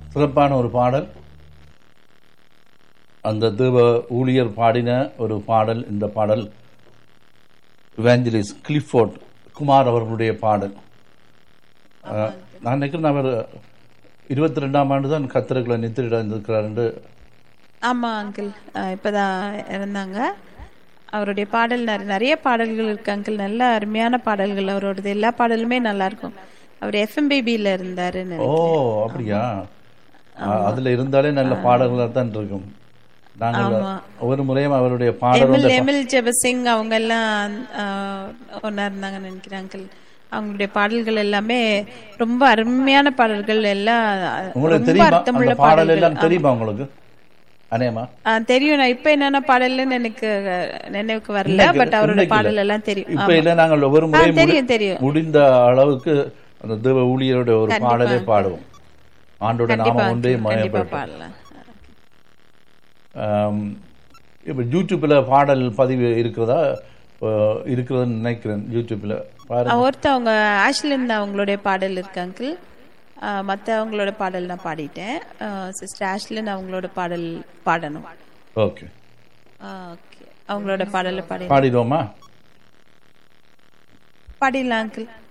சிறப்பான ஒரு பாடல் அந்த தேவ ஊழியர் பாடின ஒரு பாடல் இந்த பாடல் இவாஞ்சலிஸ் கிளிஃபோர்ட் குமார் அவர்களுடைய பாடல் அஹ், நான் நினைக்கிறேன் அவர் இருபத்தி ரெண்டாம் ஆண்டு தான் கத்திரக்குள்ள நித்திரிடம் இருந்திருக்கிறார் என்று ஆமா அங்கிள் இப்பதான் இறந்தாங்க அவருடைய பாடல் நிறைய- நிறைய பாடல்கள் இருக்கு அங்கிள் நல்ல அருமையான பாடல்கள் அவரோடது எல்லா பாடலுமே நல்லா இருக்கும் அவர் எஃப்எம்பிபியில இருந்தாரு ஓ அப்படியா அஹ், அதுல இருந்தாலே நல்ல பாடல்களாக தான் இருக்கும் நாங்கள் ஒரு முறையும் அவருடைய பாடல் எமில் எமில் ஜெபசிங் அவங்க எல்லாம் ஆஹ், ஒண்ணா இருந்தாங்கன்னு நினைக்கிறேன் அங்கிள் அவங்களுடைய பாடல்கள் எல்லாமே ரொம்ப அருமையான பாடல்கள் எல்லாம் உங்களுக்கு ரொம்ப தெரியுமா அர்த்தமுள்ள அந்த பாடல் பாடல்கள் எல்லாம் தெரியுமா உங்களுக்கு அனேமா ஆ, தெரியும் நான் இப்ப என்னென்ன பாடல்னு எனக்கு அஹ், நினைவுக்கு வரல பட் அவரோட இன்னைக்கு பாடல் இல்ல. எல்லாம் தெரியும் இப்ப இல்ல நாங்கள் ஒவ்வொரு முறை ஆ, தெரியும், தெரியும். முடிந்த அளவுக்கு அந்த தேவ ஊழியருடைய ஒரு பாடலை பாடுவோம் ஆண்டோட நாம ஒன்றே கண்டிப்பா மயப்பட்டோம் பாடலாம் இப்போ யூடியூப்ல பாடல் பதிவு இருக்கிறதா அஹ், இருக்கிறதுன்னு நினைக்கிறேன் யூடியூப்ல பாருங்க ஆ, ஒருத்தவங்க ஆஷ்லின் அவங்களுடைய பாடல் இருக்கு அங்கிள் மற்ற அவங்களோட பாடல் நான் பாடிட்டேன் சிஸ்டர் ஆஷ்லின் அவங்களோட பாடல் பாடணும் ஓகே ஓகே அவங்களோட பாடலை பாடி பாடிடுவோமா பாடிடலாம் அங்கிள்